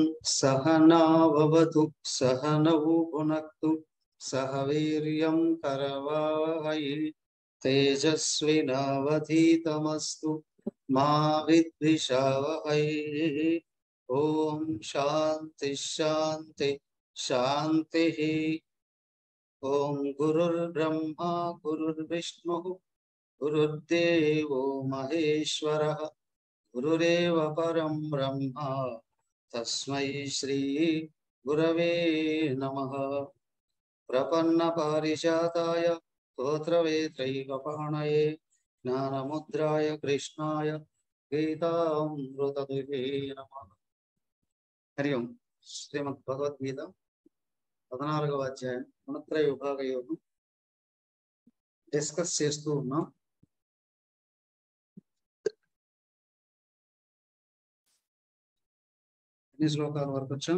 सहनाववतु सहनौ भुनक्तु सह वीर्यं करवावहै तेजस्विनावधीतमस्तु मा विद्विषावहै ॐ शान्ति शान्ति शान्तिः ॐ गुरुर्ब्रह्मा गुरुर्विष्णुः गुरुर्देवो महेश्वरः गुरुरेव परं ब्रह्म तस्मै श्री गुरवे नमः प्रपन्नपारिजाताय स्तोत्रवेत्रैकपाणये ज्ञानमुद्राय कृष्णाय गीतामृतदुहे नमः హరి ఓం శ్రీమద్ భగవద్గీత పద్నాలుగవ అధ్యాయం గుణత్రయ విభాగ యోగం డిస్కస్ చేస్తూ ఉన్నాం ఎన్ని శ్లోకాల వరకు వచ్చాం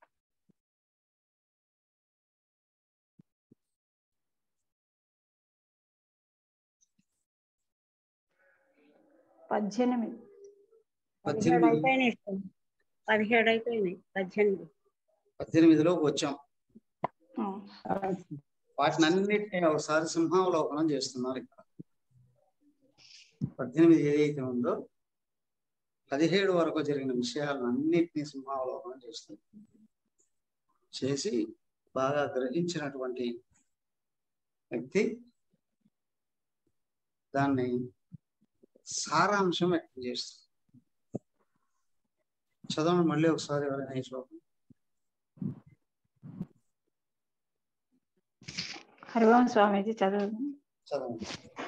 పద్దెనిమిది పదిహేడు పద్దెనిమిది అయిపోయినాయి స్వామి. పదిహేడు అయిపోయినాయి పద్దెనిమిది పద్దెనిమిదిలోకి వచ్చాం ఆ, వాటిని అన్నిటినీ ఒకసారి సింహావలోకనం చేస్తున్నారు ఇక్కడ పద్దెనిమిది ఏదైతే ఉందో పదిహేడు వరకు జరిగిన విషయాలను అన్నిటినీ సింహావలోకనం చేస్తుంది చేసి బాగా గ్రహించినటువంటి వ్యక్తి దాన్ని సారాంశం వ్యక్తం చేస్తుంది చదవండి మళ్ళీ ఒకసారి ఎవరైనా ఈ శ్లోకం హరి ఓం స్వామీజీ చదువు చదవండి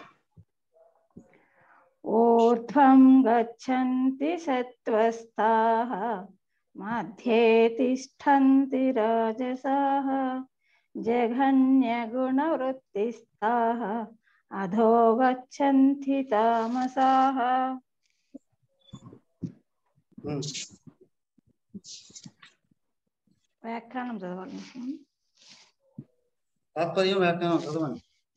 ఊర్ధ్వం గచ్చంతి సత్వస్థాః మధ్యే తిష్టంతి రాజసాః జఘన్యగుణవృత్తిస్థాః అధో గచ్చంతి తామసాః ఉమ్. వ్యాఖ్యానం చదవాలి స్వామి. తాత్పర్యం వ్యాఖ్యానం చదవండి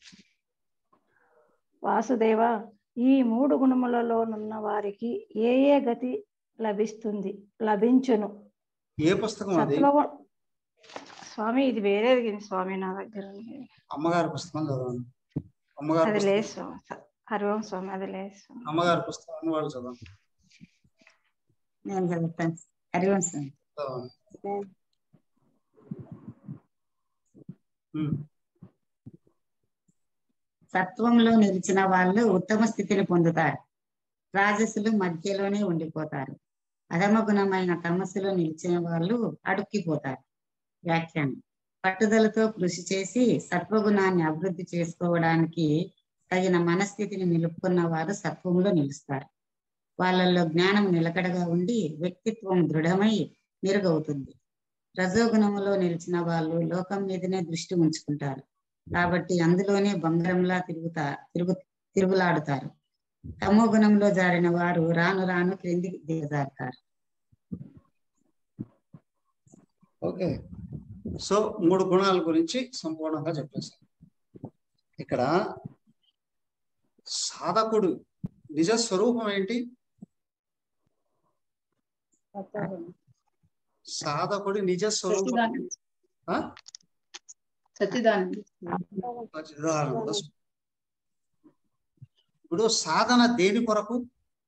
వాసుదేవ ఈ మూడు గుణములలోనున్న వారికి ఏ ఏ గతి లభిస్తుంది లభించును ఏ పుస్తకం అది సత్వగు స్వామి ఇది వేరేది ఉంది స్వామి నా దగ్గర ఉంది. అమ్మగారి పుస్తకం చదవండి అమ్మగారి అది పుస్తకం లేదు స్వామి స- హరి ఓం స్వామి అది లేదు స్వామి అమ్మగారి పుస్తకాన్ని వాళ్ళు చదవండి నేను చదువుతాను హరి ఓం స్వామి చదవండి ఉమ్. సత్వంలో నిలిచిన వాళ్ళు ఉత్తమ స్థితిని పొందుతారు రాజసులు మధ్యలోనే ఉండిపోతారు అధమ గుణమైన తమస్సులో నిలిచిన వాళ్ళు అడుక్కిపోతారు వ్యాఖ్యానం పట్టుదలతో కృషి చేసి సత్వగుణాన్ని అభివృద్ధి చేసుకోవడానికి తగిన మనస్థితిని నిలుపుకున్న వారు సత్వంలో నిలుస్తారు వాళ్ళల్లో జ్ఞానం నిలకడగా ఉండి వ్యక్తిత్వం దృఢమై మెరుగవుతుంది రజోగుణములో నిలిచిన వాళ్ళు లోకం మీదనే దృష్టి ఉంచుకుంటారు కాబట్టి అందులోనే బంగారంలా తిరుగుతా తిరుగు తిరుగులాడుతారు తమో గుణంలో జారిన వారు రాను రాను క్రిందికి దిగజారుతారు ఓకే సో మూడు గుణాల గురించి సంపూర్ణంగా చెప్పేశాను ఇక్కడ సాధకుడు నిజ స్వరూపం ఏంటి సాధకుడి నిజ స్వరూపం ఆ? సత్యదానంద సచ్చిదానంద స్వరూపం. ఇప్పుడు సాధన దేని కొరకు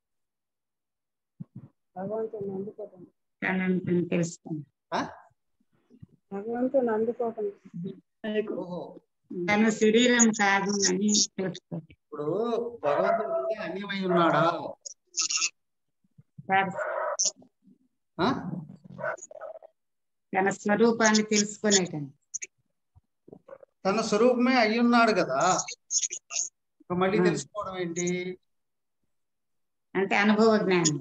భగవంతుని అందుకోవటం తనని తెలుసుకుంది ఆ? భగవంతుని అందుకోవటం ఓహో తన శరీరం కాదు అని తెలుసుకోండి ఇప్పుడు భగవంతుడికి అన్యమై ఉన్నాడా ఆ? తన స్వరూపాన్ని తెలుసుకునేటండి తన స్వరూపమే అయి ఉన్నాడు కదా ఇక మళ్ళీ ఆ. తెలుసుకోవడం ఏంటి అంటే అనుభవ జ్ఞానం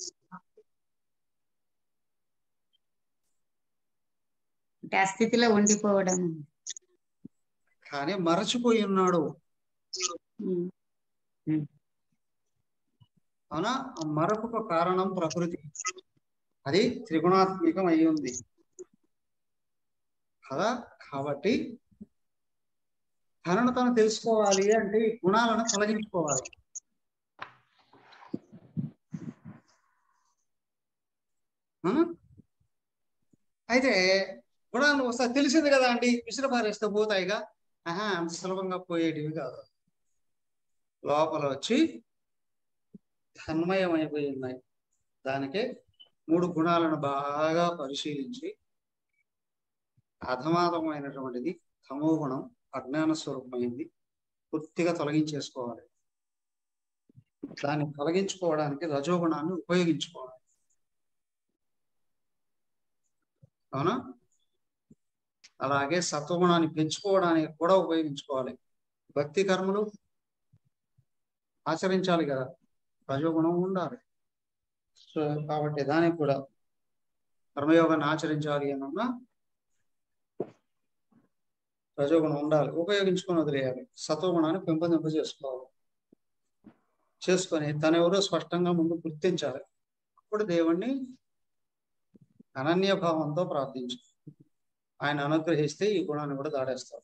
అంటే ఆ స్థితిలో ఉండిపోవడం కానీ మరచిపోయి ఉన్నాడు ఉమ్. అవునా ఆ మరొక కారణం ప్రకృతి అది త్రిగుణాత్మకం అయి ఉంది కదా కాబట్టి తనను తను తెలుసుకోవాలి అంటే ఈ గుణాలను తొలగించుకోవాలి ఆ? అయితే గుణాలు ఒకసారి తెలిసింది కదా అండి విసిరి పారేస్తే పోతాయిగా ఆహా అంత సులభంగా పోయేటివి కాదు లోపల వచ్చి తన్మయం అయిపోయి ఉన్నాయి దానికే మూడు గుణాలను బాగా పరిశీలించి అధమాధమైనటువంటిది తమో గుణం అజ్ఞాన స్వరూపమైంది పూర్తిగా తొలగించేసుకోవాలి దాన్ని తొలగించుకోవడానికి రజోగుణాన్ని ఉపయోగించుకోవాలి అవునా అలాగే సత్వగుణాన్ని పెంచుకోవడానికి కూడా ఉపయోగించుకోవాలి భక్తి కర్మలు ఆచరించాలి కదా రజోగుణం ఉండాలి సో కాబట్టి దానికి కూడా కర్మయోగాన్ని ఆచరించాలి అన్నా రజోగుణం ఉండాలి ఉపయోగించుకొని వదిలేయాలి సత్వగుణాన్ని పెంపొందింప చేసుకోవాలి చేసుకొని తన ఎవరో స్పష్టంగా ముందు గుర్తించాలి అప్పుడు దేవుణ్ణి అనన్య భావంతో ప్రార్థించు ఆయన అనుగ్రహిస్తే ఈ గుణాన్ని కూడా దాడేస్తారు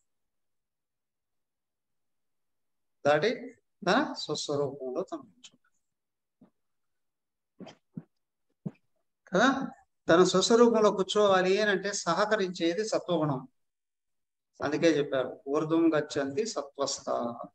దాటి తన స్వస్వరూపంలో తన కదా తన స్వస్వరూపంలో కూర్చోవాలి అని అంటే సహకరించేది సత్వగుణం అందుకే చెప్పారు ఊర్ధ్వం గచ్చంతి సత్వస్థ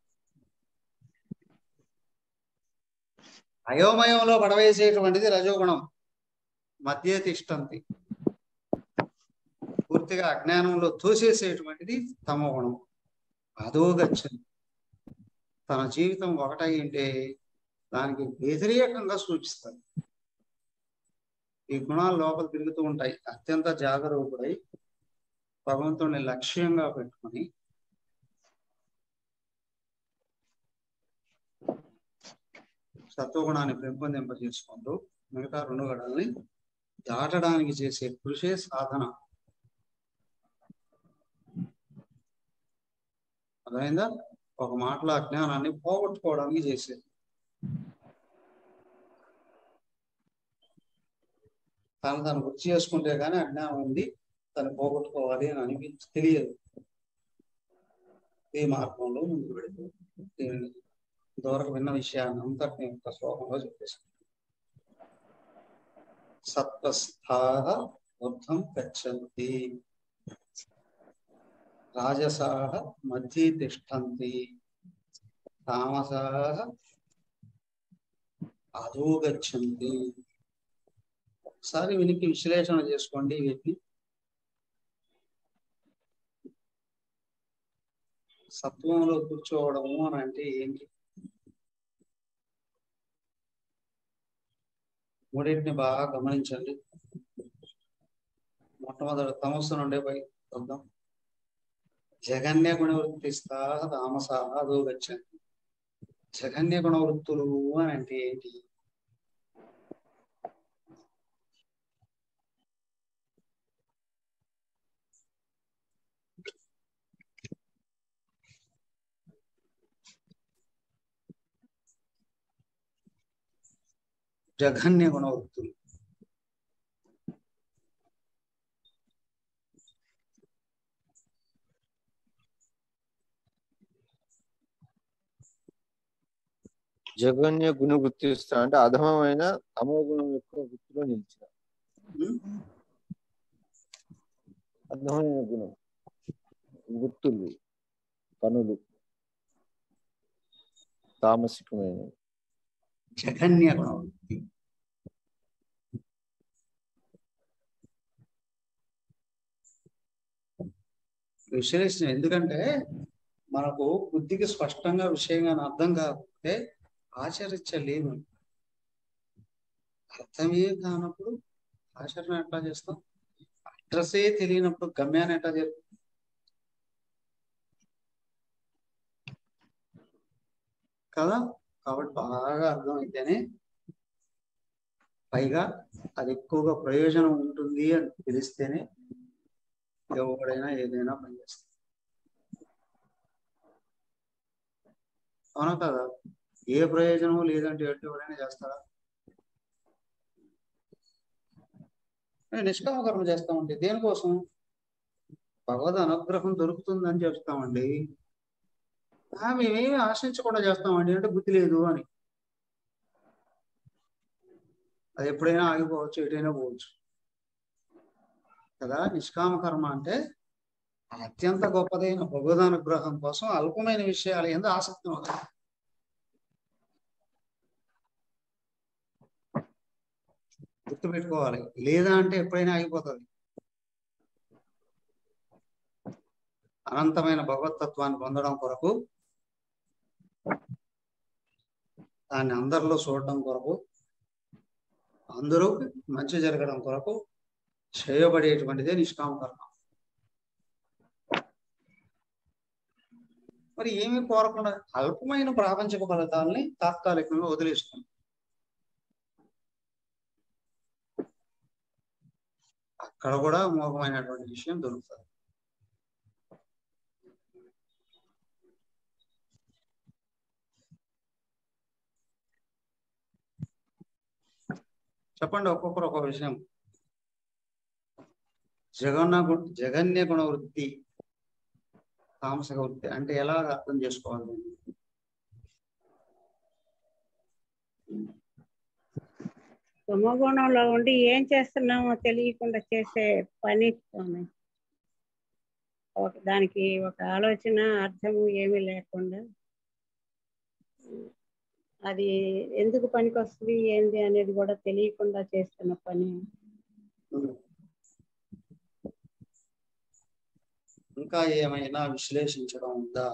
అయోమయంలో పడవేసేటువంటిది రజోగుణం మధ్య తిష్టంతి పూర్తిగా అజ్ఞానంలో తోసేసేటువంటిది తమో గుణం అదో గచ్చంతి తన జీవితం ఒకటై ఉంటే దానికి వ్యతిరేకంగా సూచిస్తుంది ఈ గుణాలు లోపల తిరుగుతూ ఉంటాయి అత్యంత జాగరూకుడై భగవంతుడిని లక్ష్యంగా పెట్టుకొని సత్వగుణాన్ని పెంపొందింపజేసుకుంటూ మిగతా రెండు గడల్ని దాటడానికి చేసే కృషే సాధన అర్థమైందా ఒక మాటలో అజ్ఞానాన్ని పోగొట్టుకోవడానికి చేసేది తను తను గుర్తు చేసుకుంటే గానీ అజ్ఞానం ఉంది తను పోగొట్టుకోవాలి అని అనిపించి తెలియదు ఈ మార్గంలో ముందుకు పెడుతూ దీనిని ఇంతవరకు విన్న విషయాన్ని అంతటిని ఒక శ్లోకంలో చెప్పేసి సత్వస్థాహ ఊర్ధం గచ్చంతి రాజసాహ మధ్య తిష్టంతి తామసాహ అధో గచ్చంతి ఒకసారి వినికి విశ్లేషణ చేసుకోండి వీటిని సత్వంలో కూర్చోవడము అని అంటే ఏంటి మూడింటిని బాగా గమనించండి మొట్టమొదటి తమస్సు నుండే పై వద్దాం జగన్య గుణవృత్తిస్తా తామసాహ అదో గచ్చండి జగన్య గుణవృత్తులు అని అంటే ఏంటి జఘన్య గుణవృత్తులు జగన్య గుణ వృత్తిస్తా అంటే అధమమైన తమో గుణం యొక్క వృత్తిలో నిలిచిన ఉం? అధమైన గుణం వృత్తులు పనులు తామసికమైన జఘన్య గుణవృత్తి విశ్లేషణ ఎందుకంటే మనకు బుద్ధికి స్పష్టంగా విషయంగా అర్థం కాకపోతే ఆచరించలేము అర్థమే కానప్పుడు ఆచరణ ఎట్లా చేస్తాం అడ్రస్సే తెలియనప్పుడు గమ్యాన్ని ఎట్లా చేస్తాం కదా కాబట్టి బాగా అర్థమైతేనే పైగా అది ఎక్కువగా ప్రయోజనం ఉంటుంది అని తెలిస్తేనే ఎవడైనా ఏదైనా పనిచేస్తారు అవునా కదా ఏ ప్రయోజనం లేదంటే ఎటు ఎవరైనా చేస్తారా నేను నిష్కామ కర్మ చేస్తామండి దేనికోసం భగవద్ అనుగ్రహం దొరుకుతుందని చెప్తామండి ఆ, మేమేమి ఆశించకుండా చేస్తామండి అంటే బుద్ధి లేదు అని అది ఎప్పుడైనా ఆగిపోవచ్చు ఎటైనా పోవచ్చు కదా నిష్కామ కర్మ అంటే అత్యంత గొప్పదైన భగవదానుగ్రహం కోసం అల్పమైన విషయాలు ఎందు ఆసక్తి ఉంటుంది గుర్తుపెట్టుకోవాలి లేదా అంటే ఎప్పుడైనా ఆగిపోతుంది అనంతమైన భగవతత్వాన్ని పొందడం కొరకు దాన్ని అందరిలో చూడడం కొరకు అందరూ మంచి జరగడం కొరకు చేయబడేటువంటిదే నిష్కామ కర్మ మరి ఏమీ కోరకుండా అల్పమైన ప్రాపంచిక ఫలితాలని తాత్కాలికంగా వదిలేస్తుంది అక్కడ కూడా మోహమైనటువంటి విషయం దొరుకుతుంది చెప్పండి ఒక్కొక్కరు ఒక్కొక్క విషయం జగన్న గు- జగన్య గుణ వృత్తి తామసక వృత్తి అంటే ఎలా అర్థం చేసుకోవాలి తుమ్మగుణంలో ఉండి ఏం చేస్తున్నామో తెలియకుండా చేసే పని స్వామి ఒక దానికి ఒక ఆలోచన అర్థము ఏమీ లేకుండా అది ఎందుకు పనికి వస్తుంది ఏంది అనేది కూడా తెలియకుండా చేస్తున్న పని ఇంకా ఏమైనా విశ్లేషించడం ఉందా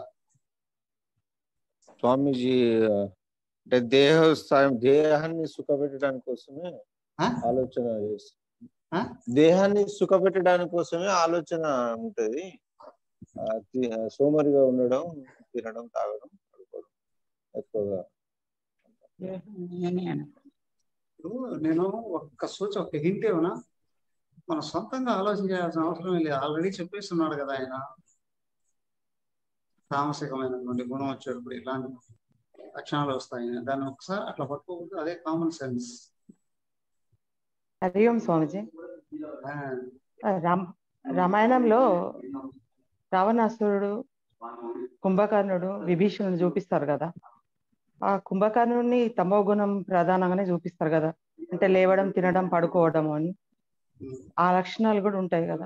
స్వామీజీ ఆ, అంటే దేహ స్థాయి దేహాన్ని సుఖపెట్టడానికి కోసమే ఆ? ఆలోచన చేస్తారు ఆ? దేహాన్ని సుఖపెట్టడానికి కోసమే ఆలోచన ఉంటది ఆ, తి- ఆ, సోమరిగా ఉండడం తినడం తాగడం పడుకోవడం ఎక్కువగా నేనే అను ఇప్పుడు నేను ఒక్క సూచన ఒక హింట్ ఏమన్నా మన సొంతంగా ఆలోచన చేయాల్సిన అవసరం లేదు ఆల్రెడీ చెప్పేస్తున్నాడు కదా ఆయన తామసికమైనటువంటి గుణం వచ్చేటప్పుడు ఇలాంటి లక్షణాలు వస్తాయి దాన్ని ఒకసారి అట్లా పట్టుకోకూడదు అదే కామన్ సెన్స్ హరి ఓం స్వామిజీ ఆ, రామ్ రామాయణంలో రావణాసురుడు కుంభకర్ణుడు విభీషణుడు చూపిస్తారు కదా ఆ కుంభకర్ణుడిని తమో గుణం ప్రధానంగానే చూపిస్తారు కదా అంటే లేవడం తినడం పడుకోవడం అని ఆ లక్షణాలు కూడా ఉంటాయి కదా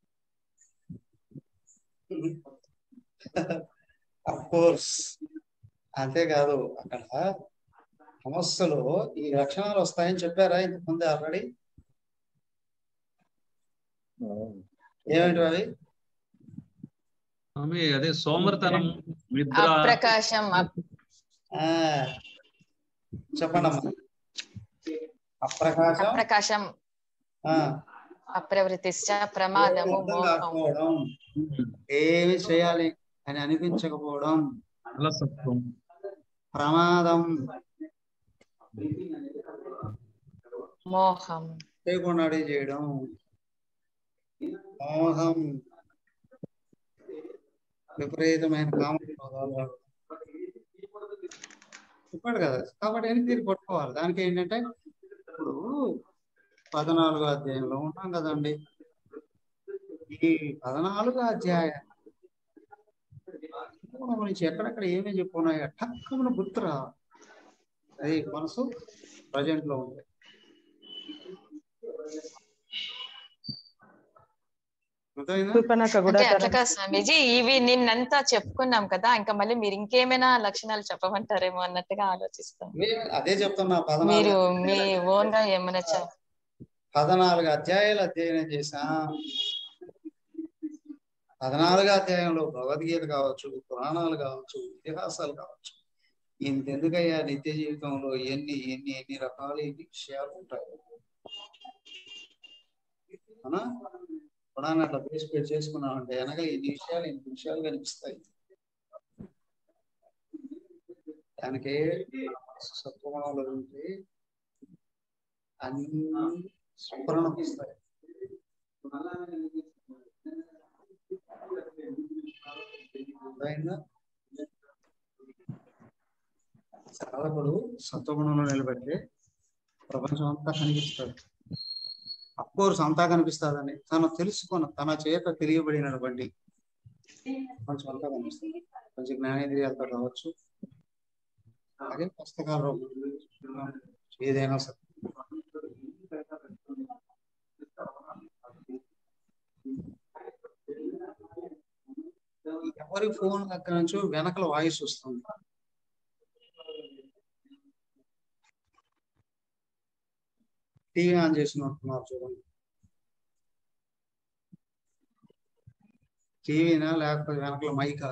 అఫ్ కోర్స్ అంతేకాదు అక్కడ సమస్యలో ఈ లక్షణాలు వస్తాయని చెప్పారా ఇంతకు ముందే ఆల్రెడీ ఏమిటి అవి స్వామి అదే సోమరితనం నిద్ర అప్రకాశం అప్- ఆ, చెప్పండి అమ్మా అప్రకాశం అప్రకాశం ఆ, అప్రవృత్తిశ్చ ప్రమాదము అర్థం మోహం కాకపోవడం ఏమి చేయాలి అని అనిపించకపోవడం అలసత్వం ప్రమాదం మోహం చేయకుండానే చేయడం మోహం విపరీతమైన కామక్రోధాలు రావడం. చెప్పాడు కదా కాబట్టి ఎన్ని తీరు పట్టుకోవాలి దానికి ఏంటంటే ఇప్పుడు పద్నాలుగో అధ్యాయంలో ఉన్నాం కదండి ఈ పద్నాలుగో అధ్యాయం నుంచి ఎక్కడెక్కడ ఏమేమి చెప్పున్నాయో టక్కున గుర్తురా అది మనసు ప్రజెంట్ లో ఉంది అర్థమైందా శూర్పణఖ కూడా అంటే తన అట్లా కాదు స్వామీజీ ఇవి నిన్నంతా చెప్పుకున్నాం కదా ఇంకా మళ్ళీ మీరు ఇంకేమైనా లక్షణాలు చెప్పమంటారేమో అన్నట్టుగా ఆలోచిస్తాం వే- అదే చెప్తున్నా మీరు పద్నాలుగు మీ ఓన్ గా ఏమైనా చెప్- పద్నాలుగు అధ్యాయాలు అధ్యయనం చేసా పద్నాలుగు అధ్యాయంలో భగవద్గీత కావచ్చు పురాణాలు కావచ్చు ఇతిహాసాలు కావచ్చు ఇంతెందుకయ్యా నిత్య జీవితంలో ఎన్ని ఎన్ని ఎన్ని రకాల ఎన్ని విషయాలు ఉంటాయి అవునా పురాణాన్ని అట్లా బేస్ పెట్టి చేసుకున్నామంటే వెనక ఎన్ని విషయాలు ఎన్ని విషయాలు కనిపిస్తాయి దానికి సత్వగుణంలో ఉంటే అన్ని స్ఫురణ వస్తాయి అర్థమైందా? సాధకుడు సత్వగుణంలో నిలబెడితే ప్రపంచం అంతా కనిపిస్తాడు అఫ్కోర్స్ అంతా కనిపిస్తాదని తను తెలుసుకున్న తన చేత తెలియబడినటువంటి ప్రపంచం అంతా కనిపిస్తుంది కొంచెం జ్ఞానేంద్రియాలతో కావచ్చు అలాగే పుస్తకాల రూపంలో ఏదైనా సరే ఎవరి ఫోన్ దగ్గర నుంచి వెనకల వాయిస్ వస్తుంది టీవీ ఆన్ చేసినట్టున్నారు చూడండి టీవీనా లేకపోతే వెనకల మైకా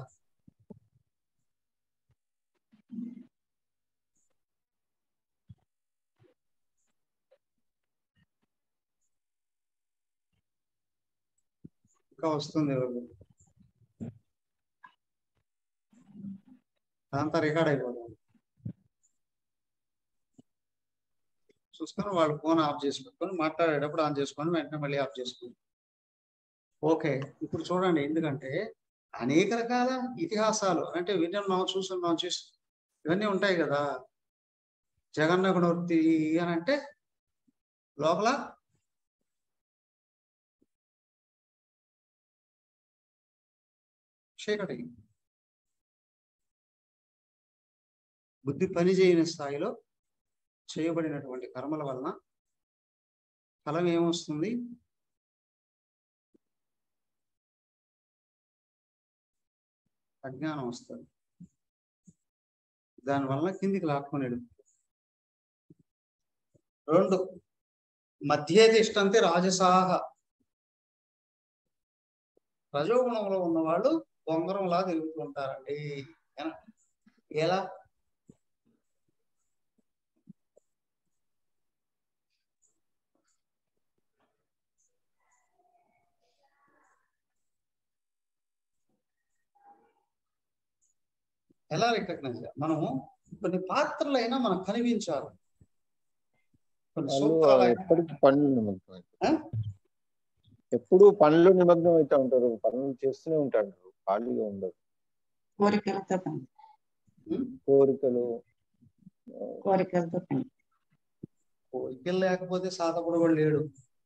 ఇంకా వస్తుంది ఎవరు అదంతా రికార్డ్ అయిపోతుంది చూసుకొని వాళ్ళు ఫోన్ ఆఫ్ చేసి పెట్టుకొని మాట్లాడేటప్పుడు ఆన్ చేసుకొని వెంటనే మళ్ళీ ఆఫ్ చేసుకొని ఓకే ఇప్పుడు చూడండి ఎందుకంటే అనేక రకాల ఇతిహాసాలు అంటే విన్నాం చూస్తున్నాం చూసి ఇవన్నీ ఉంటాయి కదా జగన్నగుణవర్తి అని అంటే లోపల చీకటి బుద్ధి పని చేయని స్థాయిలో చేయబడినటువంటి కర్మల వలన ఫలం ఏమొస్తుంది అజ్ఞానం వస్తుంది దానివల్ల కిందికి లాక్కొని రెండు మధ్యేతిష్టంతి రాజసాహ రజోగుణంలో ఉన్న వాళ్ళు బొంగరంలా తిరుగుతుంటారండి ఏనా? ఎలా ఎలా రికగ్నైజ్ మనము కొన్ని పాత్రలైనా మనకు కనిపించాలి కొన్ని వాళ్ళు సూత్రాలైనా ఎప్పటికీ పనులు నిమగ్నం ఆ? ఎప్పుడు పనులు నిమగ్నం అవుతా ఉంటారు పనులు చేస్తూనే ఉంటారు ఖాళీగా ఉండరు కోరికలతో పని ఉమ్, కోరికలు ఆ, కోరికలతో పని కోరికలు లేకపోతే సాధకుడు కూడా లేడు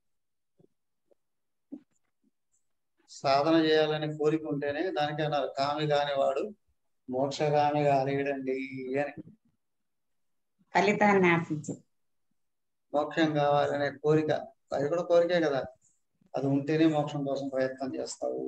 సాధన చేయాలనే కోరిక ఉంటేనే దానికి అన్నారు కామి కానివాడు మోక్షగామి కాలేడండి అని ఫలితాన్ని ఆశించు మోక్షం కావాలనే కోరిక అది కూడా కోరికే కదా అది ఉంటేనే మోక్షం కోసం ప్రయత్నం చేస్తావు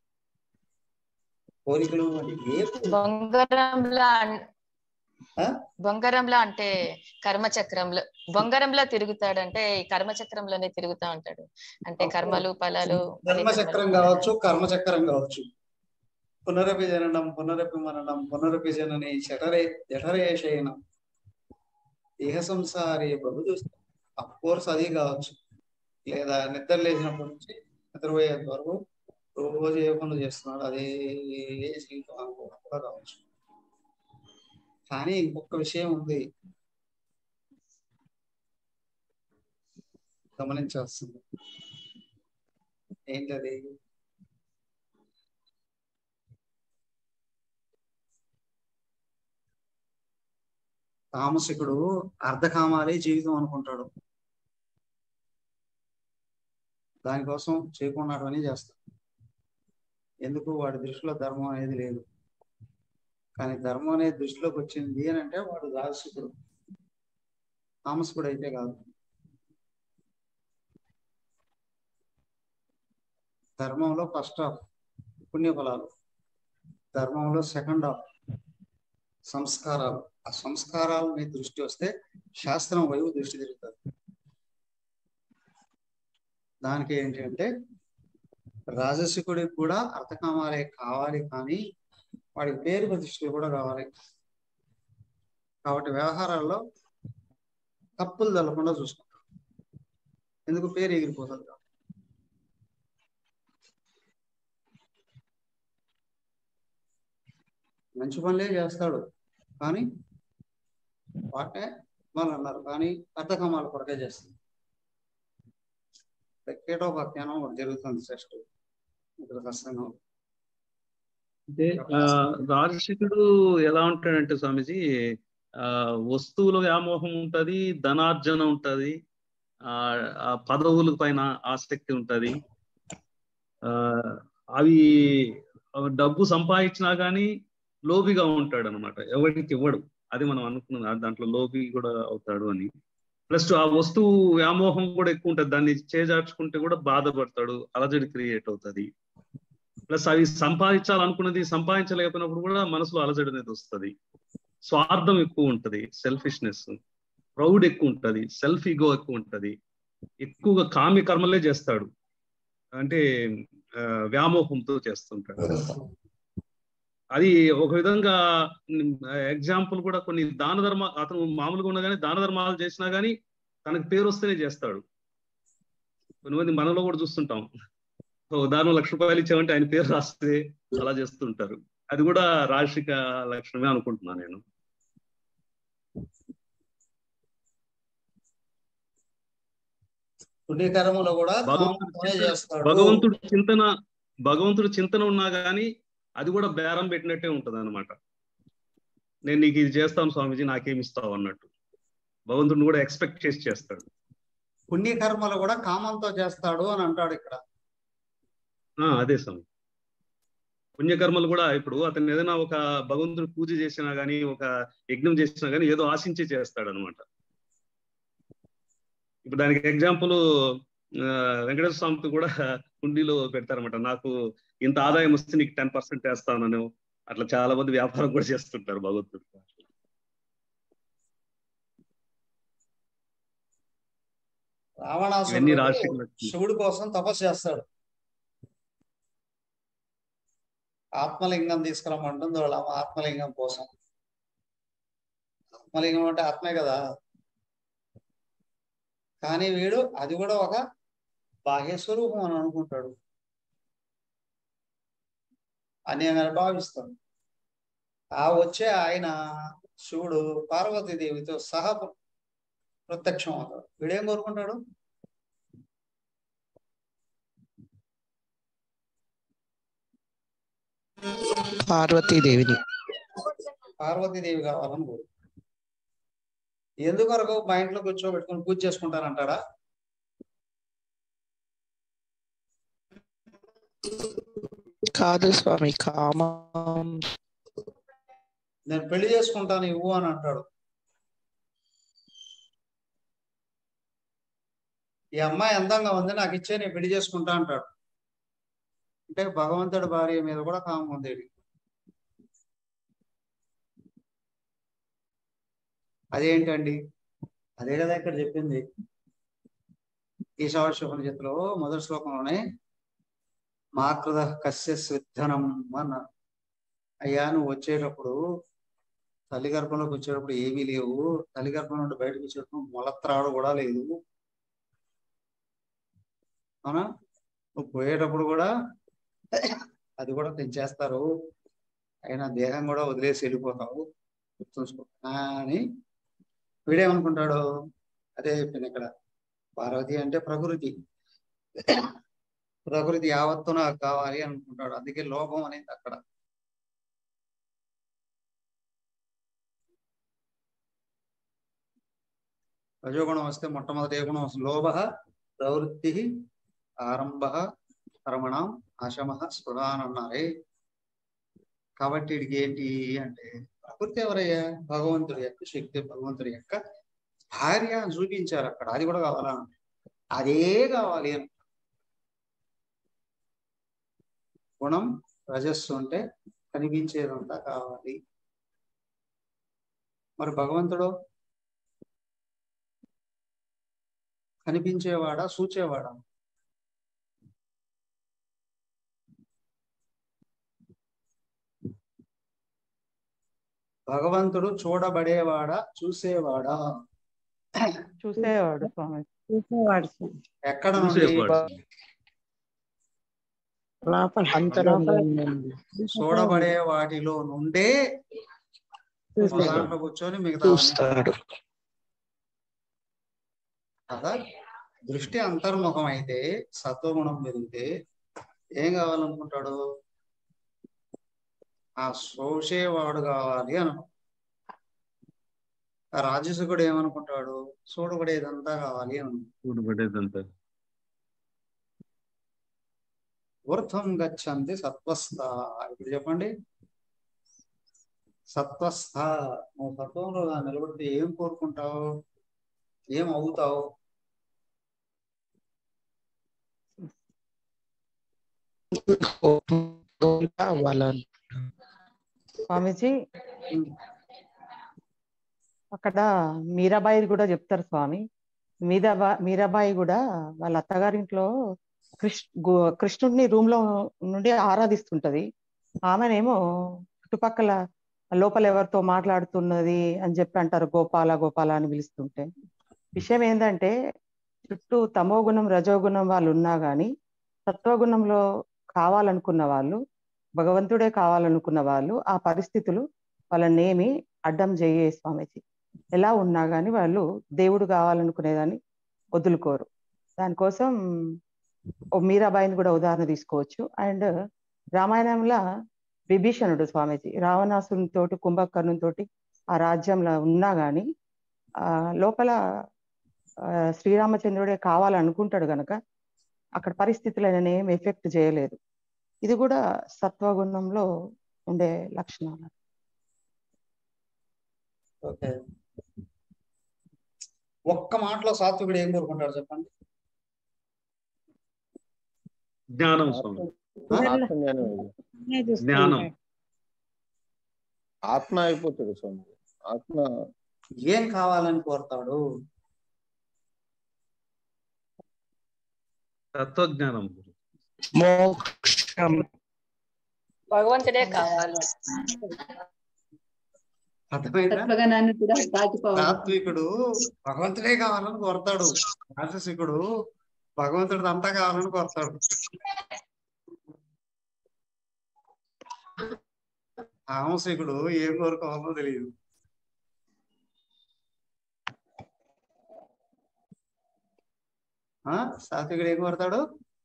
కోరికలు అంటే ఏ కోరిక? బొంగరంలా అన్- ఆ? బొంగరంలా అంటే కర్మచక్రంలో బొంగరంలా తిరుగుతాడంటే ఈ కర్మచక్రంలోనే తిరుగుతా ఉంటాడు అంటే అప్పుడు కర్మలు ఫలాలు మళ్ళీ ధర్మచక్రం కర్మలు, కావచ్చు కర్మచక్రం కావచ్చు పునరపి జననం పునరపి మరణం పునరపి జనని జఠరే జఠరేషయనం ఇహ సంసారి బహుదు అఫ్ కోర్స్ అది కావచ్చు లేదా నిద్ర లేచినప్పటి నుంచి నిద్రపోయేంత వరకు రోజు ఏ పనులు చేస్తున్నాడు అదే జీవితం అనుకోవడం కూడా కావచ్చు కానీ ఇంకొక విషయం ఉంది గమనించాల్సింది ఏంటది తామసికుడు అర్ధకామాలే జీవితం అనుకుంటాడు దానికోసం చేయకున్నటువని చేస్తాడు ఎందుకు వాడి దృష్టిలో ధర్మం అనేది లేదు కానీ ధర్మం అనేది దృష్టిలోకి వచ్చింది అని అంటే వాడు రాజసుకుడు తామసికుడు అయితే కాదు ధర్మంలో ఫస్ట్ హాఫ్ పుణ్యఫలాలు ధర్మంలో సెకండ్ హాఫ్ సంస్కారాలు ఆ సంస్కారాల మీద దృష్టి వస్తే శాస్త్రం వైపు దృష్టి తిరుగుతుంది దానికి ఏంటి అంటే రాజసికుడికి కూడా అర్థకామాలే కావాలి కానీ వాడికి పేరు ప్రతిష్టలు కూడా కావాలి కాబట్టి వ్యవహారాల్లో తప్పులు తెల్లకుండా చూసుకుంటాం ఎందుకు పేరు ఎగిరిపోతుంది కాబట్టి. మంచి పనులే చేస్తాడు కానీ వాటే వాళ్ళు అన్నారు కానీ అర్థకమాలు కొరకే చేస్తుంది కేటోపాఖ్యానం ఒకటి జరుగుతుంది ఫస్ట్ ఇక్కడ కష్టంగా ఉంది. అంటే ఆ, రాజశేఖరుడు ఎలా ఉంటాడంటే స్వామీజీ ఆ వస్తువుల వ్యామోహం ఉంటది ధనార్జన ఉంటది ఆ ఆ పదవుల పైన ఆసక్తి ఉంటది ఆ అవి అవి డబ్బు సంపాదించినా గానీ లోబిగా ఉంటాడు అనమాట ఎవరికి ఇవ్వడు అది మనం అనుకున్నది దాంట్లో లోబి కూడా అవుతాడు అని ప్లస్ ఆ వస్తువు వ్యామోహం కూడా ఎక్కువ ఉంటది దాన్ని చేజార్చుకుంటే కూడా బాధపడతాడు అలజడి క్రియేట్ అవుతది ప్లస్ అవి సంపాదించాలనుకున్నది సంపాదించలేకపోయినప్పుడు కూడా మనసులో అలజడి అనేది వస్తుంది స్వార్థం ఎక్కువ ఉంటది సెల్ఫిష్నెస్ ప్రౌడ్ ఎక్కువ ఉంటది సెల్ఫ్ ఈగో ఎక్కువ ఉంటది ఎక్కువగా కామ్య కర్మలే చేస్తాడు అంటే ఆ, వ్యామోహంతో చేస్తుంటాడు అది ఒక విధంగా ఎగ్జాంపుల్ కూడా కొన్ని దాన ధర్మ అతను మామూలుగా ఉన్నా కానీ దాన ధర్మాలు చేసినా కానీ తనకు పేరు వస్తేనే చేస్తాడు కొంతమంది మనలో కూడా చూస్తుంటాం ఓ దానం లక్ష రూపాయలు ఇచ్చామంటే ఆయన పేరు రాస్తే అలా చేస్తుంటారు అది కూడా రాజశిక లక్షణమే అనుకుంటున్నాను నేను పుణ్యకర్మలు కూడా భగవంతుడు కామంతోనే చేస్తాడు భగవంతుడు చింతన భగవంతుడు చింతన ఉన్నా గానీ అది కూడా బేరం పెట్టినట్టే ఉంటది అనమాట నేను నీకు ఇది చేస్తాను స్వామీజీ నాకేమి ఇస్తావు అన్నట్టు భగవంతుడిని కూడా ఎక్స్పెక్ట్ చేసి చేస్తాడు పుణ్యకర్మలు కూడా కామంతో చేస్తాడు అని అంటాడు ఇక్కడ ఆ అదే స్వామి పుణ్యకర్మలు కూడా ఇప్పుడు అతను ఏదైనా ఒక భగవంతుడు పూజ చేసినా గానీ ఒక యజ్ఞం చేసినా గానీ ఏదో ఆశించి చేస్తాడు అనమాట ఇప్పుడు దానికి ఎగ్జాంపుల్ వెంకటేశ్వర స్వామికి కూడా కుండీలో పెడతారనమాట నాకు ఇంత ఆదాయం వస్తే నీకు టెన్ పర్సెంట్ వేస్తాను అట్లా చాలా మంది వ్యాపారం కూడా చేస్తుంటారు భగవంతుడు ఇవన్నీ రావణాసురుడు రాజశేఖర లక్ష్మి. శివుడి కోసం తపస్సు చేస్తాడు ఆత్మలింగం తీసుకురమ్మంటుంది వాళ్ళ అమ్మ ఆత్మలింగం కోసం ఆత్మలింగం అంటే ఆత్మే కదా కానీ వీడు అది కూడా ఒక బాహ్య స్వరూపం అని అనుకుంటాడు అని అని భావిస్తాడు ఆ వచ్చే ఆయన శివుడు పార్వతీదేవితో సహా ప్రత్యక్షం అవుతాడు వీడేం కోరుకుంటాడు పార్వతీదేవిని పార్వతీదేవి కావాలని కోరు ఎందుకొరకు మా ఇంట్లో కూర్చోబెట్టుకుని పూజ చేసుకుంటానంటాడా కాదు స్వామి కామం నేను పెళ్లి చేసుకుంటాను ఇవ్వు అని అంటాడు ఈ అమ్మాయి అందంగా ఉంది నాకు ఇచ్చే నేను పెళ్లి చేసుకుంటా అంటాడు అంటే భగవంతుడి భార్య మీద కూడా కామం ఉంది వీడికి. అదేంటండి అదే కదా ఇక్కడ చెప్పింది ఈశావాస్యోపనిషత్తులో మొదటి శ్లోకంలోనే మాకృత కస్య స్విద్ధనం అన్నారు అయ్యా నువ్వు వచ్చేటప్పుడు తల్లి గర్భంలోకి వచ్చేటప్పుడు ఏమీ లేవు తల్లి గర్భం నుండి బయటకు వచ్చేటప్పుడు మొలత్రాడు కూడా లేదు అవునా నువ్వు పోయేటప్పుడు కూడా అది కూడా తెంచేస్తారు అయినా దేహం కూడా వదిలేసి వెళ్ళిపోతావు గుర్తుంచుకో అని వీడేమనుకుంటాడు అదే చెప్పింది ఇక్కడ పార్వతి అంటే ప్రకృతి ప్రకృతి యావత్తు నాకు కావాలి అనుకుంటాడు అందుకే లోభం అనేది అక్కడ రజోగుణం వస్తే మొట్టమొదటి ఏ గుణం వస్తుంది లోభ ప్రవృత్తి ఆరంభ కర్మణం అశమ స్పృహ అని అన్నారే కాబట్టి వీడికి ఏంటి అంటే ప్రకృతి ఎవరయ్యా భగవంతుడి యొక్క శక్తి భగవంతుడి యొక్క భార్య అని చూపించారు అక్కడ అది కూడా కావాలా అదే కావాలి అని గుణం రజస్సు అంటే కనిపించేదంతా కావాలి మరి భగవంతుడు కనిపించేవాడా సూచేవాడా భగవంతుడు చూడబడేవాడా చూసేవాడా చూసేవాడు స్వామి చూసేవాడు స్వామి. ఎక్కడ నుండి చూసేవాడు. లోపల అంతరంగం లోపల నుండి చూడబడే వాటిలో నుండే ఒక చూసేవాడు. దాంట్లో కూర్చొని మిగతా చూస్తాడు కదా దృష్టి అంతర్ముఖం అయితే సత్వగుణం పెరిగితే ఏం కావాలనుకుంటాడు ఆ శోషేవాడు కావాలి అని ఆ రాజసుకుడు ఏమనుకుంటాడు చూడబడేదంతా కావాలి అని చూడబడేదంతా ఊర్ధ్వం గచ్చంది సత్వస్థ ఇప్పుడు చెప్పండి సత్వస్థ నువ్వు సత్వంలో నిలబడితే ఏం కోరుకుంటావు ఏం అవుతావు కోపం అవ్వాలని స్వామీజీ అక్కడ మీరాబాయి కూడా చెప్తారు స్వామి మీరాబా మీరాబాయి కూడా వాళ్ళ అత్తగారింట్లో కృష్ గు- కృష్ణుడిని రూమ్ లో నుండి ఆరాధిస్తుంటది ఆమెనేమో చుట్టుపక్కల లోపల ఎవరితో మాట్లాడుతున్నది అని చెప్పి అంటారు గోపాల గోపాల అని పిలుస్తుంటే విషయం ఏంటంటే చుట్టూ తమో గుణం రజోగుణం వాళ్ళు ఉన్నా గాని సత్వగుణంలో కావాలనుకున్న వాళ్ళు భగవంతుడే కావాలనుకున్న వాళ్ళు ఆ పరిస్థితులు వాళ్ళనేమి అడ్డం చేయే స్వామీజీ ఎలా ఉన్నా గాని వాళ్ళు దేవుడు కావాలనుకునేదాన్ని వదులుకోరు దానికోసం ఓ మీరాబాయిని కూడా ఉదాహరణ తీసుకోవచ్చు అండ్ రామాయణంలో విభీషణుడు స్వామీజీ రావణాసుని తోటి కుంభకర్ణుని తోటి ఆ రాజ్యంలో ఉన్నా గాని ఆ లోపల ఆ, శ్రీరామచంద్రుడే కావాలనుకుంటాడు గనక అక్కడ పరిస్థితులు ఆయన ఏం ఎఫెక్ట్ చేయలేదు ఇది కూడా సత్వగుణంలో ఉండే లక్షణాలు ఓకే ఒక్క మాటలో సాత్వికుడు ఏం కోరుకుంటాడు చెప్పండి జ్ఞానం స్వామి ఆత్మజ్ఞానం ఇది. అన్నీ చూస్తూ జ్ఞానం ఉంటాడు. ఆత్మ అయిపోతాడు స్వామి ఆత్మ ఏం కావాలని కోరుతాడు తత్వజ్ఞానం మోక్షం భగవంతుడే కావాలి అర్థమైందా తత్వజ్ఞానాన్ని కూడా దాటిపోవాలి సాత్వికుడు భగవంతుడే కావాలని కోరతాడు రాజసికుడు భగవంతుడు అంతా కావాలని కోరతాడు తామసికుడు ఏం కోరుకోవాలో తెలియదు ఆ సాత్వికుడు ఏం కోరతాడు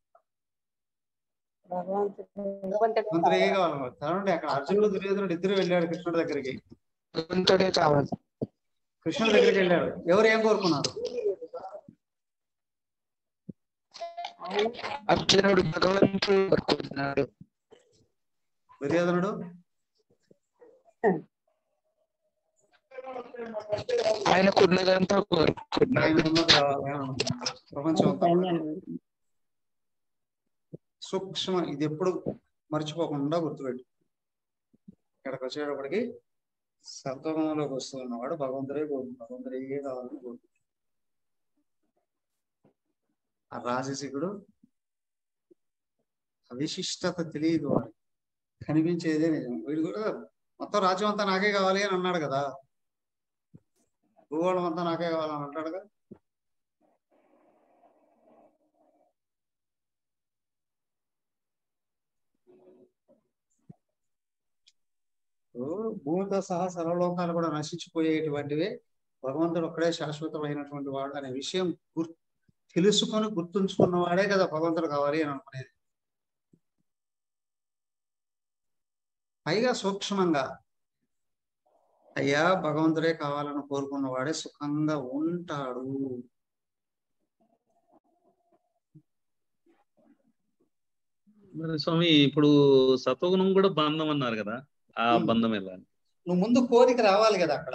భగవంతుడే కావాలని కోరతాడు అక్కడ అర్జునుడు దుర్యోధనుడు ఇద్దరు వెళ్ళాడు కృష్ణుడి దగ్గరికి భగవంతుడే కావాలి కృష్ణుడి దగ్గరికి వెళ్ళాడు ఎవరు ఏం కోరుకున్నారు అర్జునుడు భగవంతుడు కోరుకుంటున్నాడు దుర్యోధనుడు ఆయనకు ఉన్నదంతా కోరుకుంటున్నాడు ఆయన ఉన్నది కావాలి అని అనుకున్నాడు. ప్రపంచం అంతా కూడా. సూక్ష్మ ఇది ఎప్పుడు మర్చిపోకుండా గుర్తుపెట్టు ఇక్కడికి వచ్చేటప్పటికి సత్వగుణంలోకి వస్తూ ఉన్నవాడు భగవంతుడే కోరు భగవంతుడే కావాలని కోరు ఆ రాజసికుడు అవిశిష్టత తెలియదు వాడు కనిపించేదే నిజం వీడు కూడా మొత్తం రాజ్యం అంతా నాకే కావాలి అని అన్నాడు కదా భూగోళం అంతా నాకే కావాలని అంటాడు కదా ఓ, భూమితో సహా సర్వలోకాలు కూడా నశించిపోయేటువంటివే భగవంతుడు ఒక్కడే శాశ్వతమైనటువంటి వాడు అనే విషయం గుర్ తెలుసుకొని గుర్తుంచుకున్న వాడే కదా భగవంతుడు కావాలి అని అనుకునేది పైగా సూక్ష్మంగా అయ్యా భగవంతుడే కావాలని కోరుకున్న వాడే సుఖంగా ఉంటాడు మరి స్వామి ఇప్పుడు సత్వగుణం కూడా బంధం అన్నారు కదా ఆ ఉమ్. బంధం ఎలా నువ్వు ముందు కోరిక రావాలి కదా అక్కడ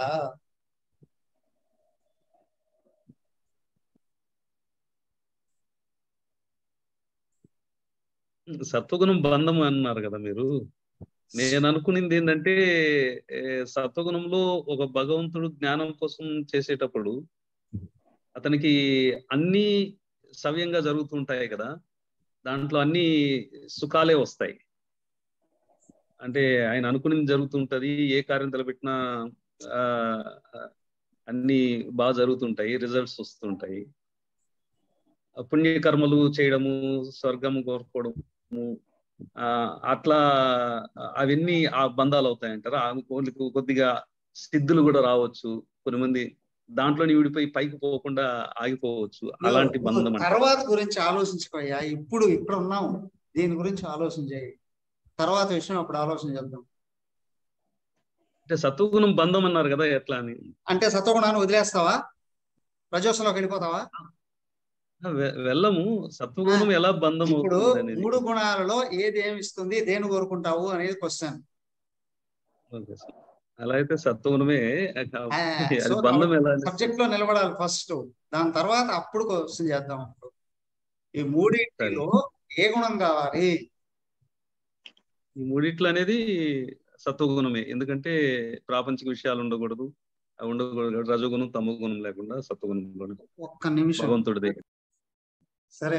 సత్వగుణం బంధం అన్నారు కదా మీరు నేను అనుకునింది ఏంటంటే ఏ, సత్వగుణంలో ఒక భగవంతుడు జ్ఞానం కోసం చేసేటప్పుడు అతనికి అన్ని సవ్యంగా జరుగుతుంటాయి కదా దాంట్లో అన్ని సుఖాలే వస్తాయి అంటే ఆయన అనుకునింది జరుగుతుంటది ఏ కార్యం తలపెట్టినా ఆ అన్ని బాగా జరుగుతుంటాయి రిజల్ట్స్ వస్తుంటాయి పుణ్యకర్మలు చేయడము స్వర్గము కోరుకోవడము ఆ అట్లా అవన్నీ ఆ బంధాలు అవుతాయి అంటారా ఆ వాళ్ళకి కొద్దిగా సిద్ధులు కూడా రావచ్చు కొన్ని మంది దాంట్లోని విడిపోయి పైకి పోకుండా ఆగిపోవచ్చు అలాంటి బంధం నువ్వు అంటారు తర్వాత గురించి ఆలోచించుకోయ్యా ఇప్పుడు ఇక్కడ ఉన్నాం దీని గురించి ఆలోచన చేయి తర్వాత విషయం అప్పుడు ఆలోచన చేద్దాం అంటే సత్వగుణం బంధం అన్నారు కదా ఎట్లా అని అంటే సత్వగుణాన్ని వదిలేస్తావా రజోసంలోకి వెళ్ళిపోతావా వె- వెళ్ళము సత్వగుణం ఎలా బంధం ఇప్పుడు అవుతుంది అనేది మూడు గుణాలలో ఏది ఏమి ఇస్తుంది దేని కోరుకుంటావు అనేది క్వశ్చన్ ఓకే సార్. అలా అయితే సత్వగుణమే అది బంధం ఎలా అనేది- సబ్జెక్ట్ లో నిలబడాలి ఫస్ట్ దాని తర్వాత అప్పుడు క్వశ్చన్ చేద్దాం అప్పుడు ఈ మూడింటిలో ఏ గుణం కావాలి ఈ మూడిట్లు అనేది సత్వగుణమే ఎందుకంటే ప్రాపంచిక విషయాలు ఉండకూడదు అవి ఉండకూడదు రజోగుణం తమో గుణం లేకుండా సత్వగుణంలోనే ఒక్క నిమిషం భగవంతుడి దగ్గర సరే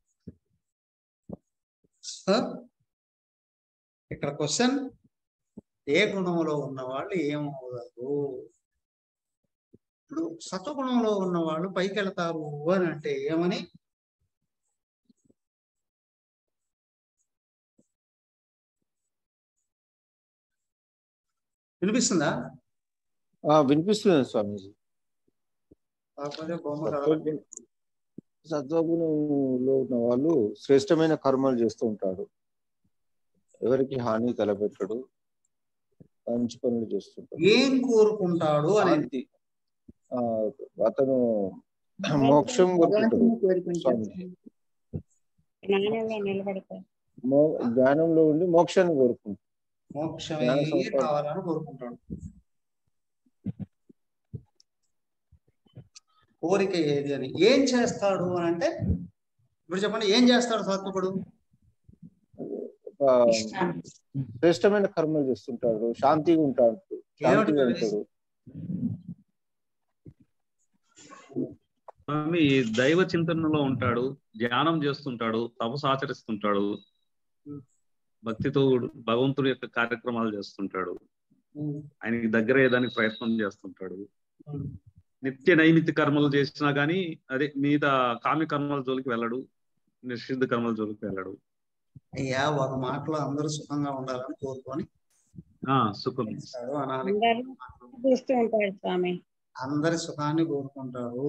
సో ఇక్కడ క్వశ్చన్ ఏ గుణంలో ఉన్న వాళ్ళు ఏమవుతారు ఇప్పుడు సత్వగుణంలో ఉన్న వాళ్ళు పైకి వెళ్తారు అని అంటే ఏమని వినిపిస్తుందా ఆ, వినిపిస్తుంది స్వామీజీ కాకపోతే బొమ్మ కదలదు. సత్వగుణం సత్వగుణంలో ఉన్న వాళ్ళు శ్రేష్టమైన కర్మలు చేస్తూ ఉంటాడు ఎవరికి హాని తలపెట్టడు మంచి పనులు చేస్తుంటాడు ఏం కోరుకుంటాడు అనేది శాంతి ఆ, అతను మోక్షం కోరుకుంటాడు భగవంతుని కోరుకుంటాడు స్వామీజీ జ్ఞానంలో నిలబడతారు మో జ్ఞానంలో ఉండి మోక్షాన్ని కోరుకుంటాడు మోక్షమే జ్ఞాన సంపాదన. కావాలని కోరుకుంటాడు కోరిక ఏది అని ఏం చేస్తాడు అని అంటే ఇప్పుడు చెప్పండి ఏం చేస్తాడు సాత్వికుడు ఒక శ్రేష్టమైన కర్మలు చేస్తుంటాడు శాంతిగా ఉంటాడు శాంతిగా ఏమిటి ఉంటాడు స్వామి దైవ చింతనలో ఉంటాడు ధ్యానం చేస్తుంటాడు తపస్సు ఆచరిస్తుంటాడు భక్తితో భగవంతుడి యొక్క కార్యక్రమాలు చేస్తుంటాడు ఆయనకి దగ్గర అయ్యేదానికి ప్రయత్నం చేస్తుంటాడు నిత్య నైమిత్య కర్మలు చేసినా గానీ అదే మిగతా కామ్య కర్మల జోలికి వెళ్ళడు నిషిద్ధ కర్మల జోలికి వెళ్ళడు అయ్యా ఒక మాటలో అందరూ సుఖంగా ఉండాలని కోరుకొని ఆ సుఖం చేస్తాడు అనాలి అందరూ చూస్తూ ఉంటాడు స్వామి అందరి సుఖాన్ని కోరుకుంటాడు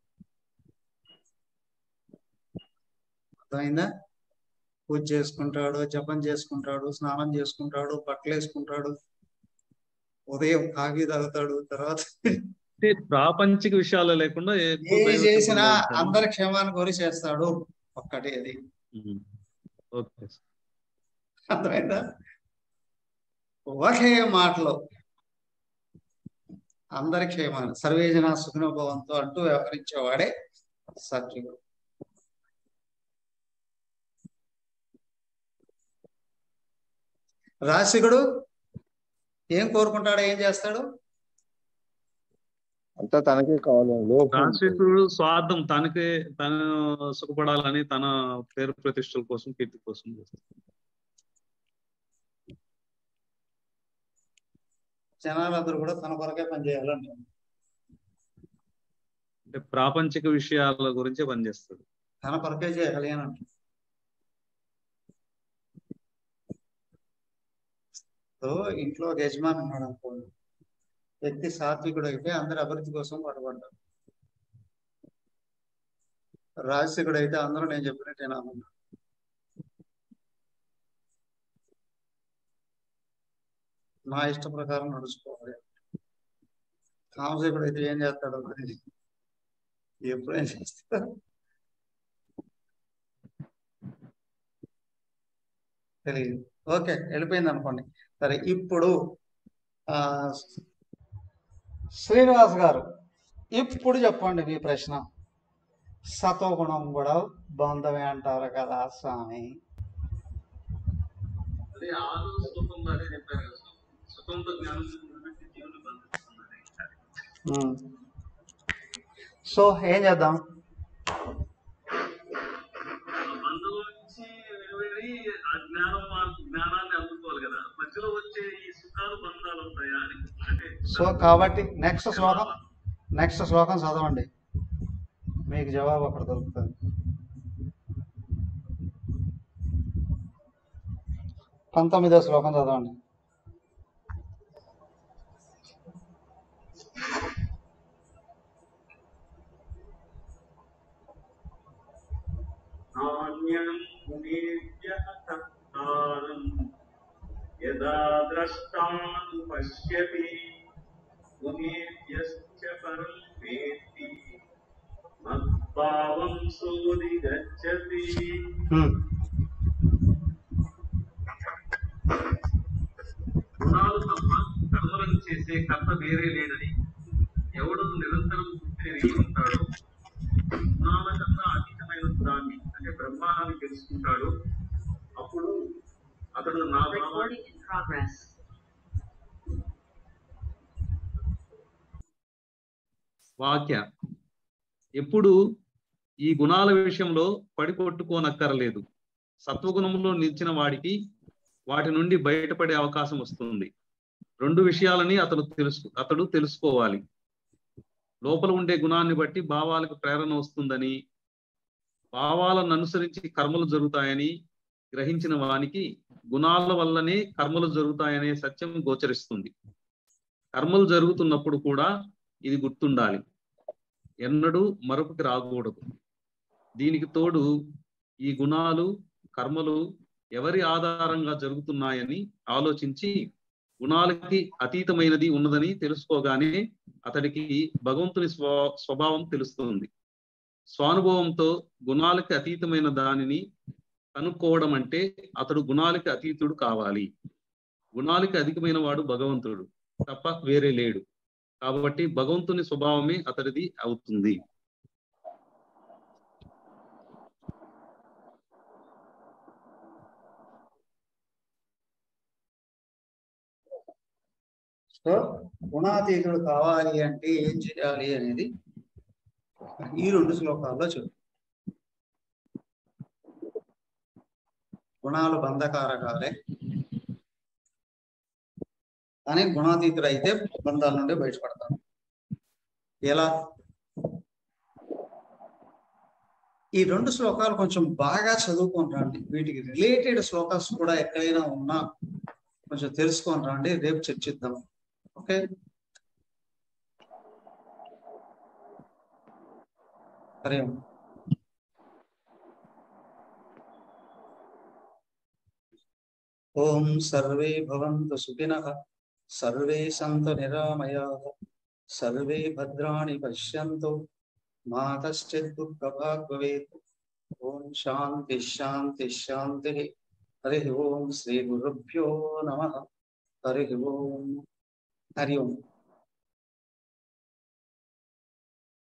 అర్థమైందా పూజ చేసుకుంటాడు జపం చేసుకుంటాడు స్నానం చేసుకుంటాడు బట్టలు వేసుకుంటాడు ఉదయం కాఫీ తాగుతాడు తర్వాత అంటే ప్రాపంచిక విషయాలు లేకుండా ఎక్కువ ఏది దైవ చేసినా చింతనలో ఉంటాడు. అందరి క్షేమాన్ని కోరి చేస్తాడు ఒక్కటి అది ఉమ్. ఓకే అర్థమైందా ఒకే మాటలో అందరి క్షేమాన్ని సర్వేజన సుఖనోభవంతో అంటూ వ్యవహరించేవాడే సత్యుడు రాశికుడు ఏం కోరుకుంటాడో ఏం చేస్తాడు అంతా తనకే కావాలని లోపం ఉంటుంది. రాజశేఖరుడు స్వార్థం తనకే తను సుఖపడాలని తన పేరు ప్రతిష్టల కోసం కీర్తి కోసం చేస్తాడు జనాలందరూ కూడా తన కొరకే పనిచేయాలంట అంటే ప్రాపంచిక విషయాల గురించే పనిచేస్తాడు తన కొరకే చేయాలి అని అంట సో ఇంట్లో ఒక యజమాని ఉన్నాడు అనుకోండి వ్యక్తి సాత్వికుడు అయితే అందరి అభివృద్ధి కోసం పడబడ్డాడు రాజశేఖుడు అయితే అందరూ నేను చెప్పినట్టే నామన్నా నా ఇష్ట ప్రకారం నడుచుకోవాలి కామశేఖుడు అయితే ఏం చేస్తాడు మరి ఎప్పుడు ఏం చేస్తాడు తెలియదు ఓకే వెళ్ళిపోయింది అనుకోండి సరే ఇప్పుడు ఆ శ్రీనివాస్ గారు ఇప్పుడు చెప్పండి మీ ప్రశ్న సతోగుణం కూడా బంధమే అంటారు కదా స్వామి అదే ఆరు సుఖం అదే చెప్పారు కదా సుఖంతో జ్ఞానం ఉన్నటువంటి జీవుని బంధిస్తున్నది ఉమ్. సో ఏం చేద్దాం ఆ బంధం నుంచి వెలువడి ఆ జ్ఞానం మార్పు జ్ఞానాన్ని అందుకోవాలి కదా మధ్యలో వచ్చే ఈ సుఖాలు బంధాలు ఉంటాయా అని అంటే సో కాబట్టి నెక్స్ట్ శ్లోకం నెక్స్ట్ శ్లోకం చదవండి మీకు జవాబు అక్కడ దొరుకుతుంది పంతొమ్మిదో శ్లోకం చదవండి నాణ్యం మునేభ్యః తత్కారం యదా ద్రష్టాను పశ్యతి మునేభ్యశ్చ పరం వేత్తి మద్భావం సోది గచ్చతి ఉమ్. గుణాలు తప్ప కర్మలను చేసే కర్త వేరే లేదని ఎవడు నిరంతరం బుద్ధిని ఎరిగి ఉంటాడో గుణాల కన్నా అతీతమైన దాన్ని అంటే బ్రహ్మాండాన్ని తెలుసుకుంటాడు అప్పుడు అతడు నా భావాన్ని వాక్య ఎప్పుడు ఈ గుణాల విషయంలో పడికొట్టుకోనక్కరలేదు సత్వగుణంలో నిలిచిన వాడికి వాటి నుండి బయటపడే అవకాశం వస్తుంది రెండు విషయాలని అతడు తెలుసు అతడు తెలుసుకోవాలి లోపల ఉండే గుణాన్ని బట్టి భావాలకు ప్రేరణ వస్తుందని భావాలను అనుసరించి కర్మలు జరుగుతాయని గ్రహించిన వానికి గుణాల వల్లనే కర్మలు జరుగుతాయనే సత్యం గోచరిస్తుంది కర్మలు జరుగుతున్నప్పుడు కూడా ఇది గుర్తుండాలి ఎన్నడూ మరొకటి రాకూడదు దీనికి తోడు ఈ గుణాలు కర్మలు ఎవరి ఆధారంగా జరుగుతున్నాయని ఆలోచించి గుణాలకి అతీతమైనది ఉన్నదని తెలుసుకోగానే అతడికి భగవంతుని స్వ స్వభావం తెలుస్తుంది స్వానుభవంతో గుణాలకి అతీతమైన దానిని కనుక్కోవడం అంటే అతడు గుణాలకి అతీతుడు కావాలి గుణాలకి అధికమైన వాడు భగవంతుడు తప్ప వేరే లేడు కాబట్టి భగవంతుని స్వభావమే అతడిది అవుతుంది సో గుణాతీతుడు కావాలి అంటే ఏం చేయాలి అనేది ఈ రెండు శ్లోకాల్లో చెప్పు గుణాలు బంధకారకాలే కానీ గుణాతీతుడు అయితే బంధాల నుండి బయటపడతాడు ఎలా ఈ రెండు శ్లోకాలు కొంచెం బాగా చదువుకొని రండి వీటికి రిలేటెడ్ శ్లోకాస్ కూడా ఎక్కడైనా ఉన్నా కొంచెం తెలుసుకొని రండి రేపు చర్చిద్దాం ఓకే హరి ఓం ఓం సర్వే భవంతు సుఖినః సర్వే సంతు నిరామయాః సర్వే భద్రాణి పశ్యంతు మా కశ్చిత్ దుఃఖభాగ్ భవేత్ ఓం శాంతి శాంతి శాంతి హరి ఓం శ్రీ గురుభ్యో నమ హరి ఓం హరి ఓం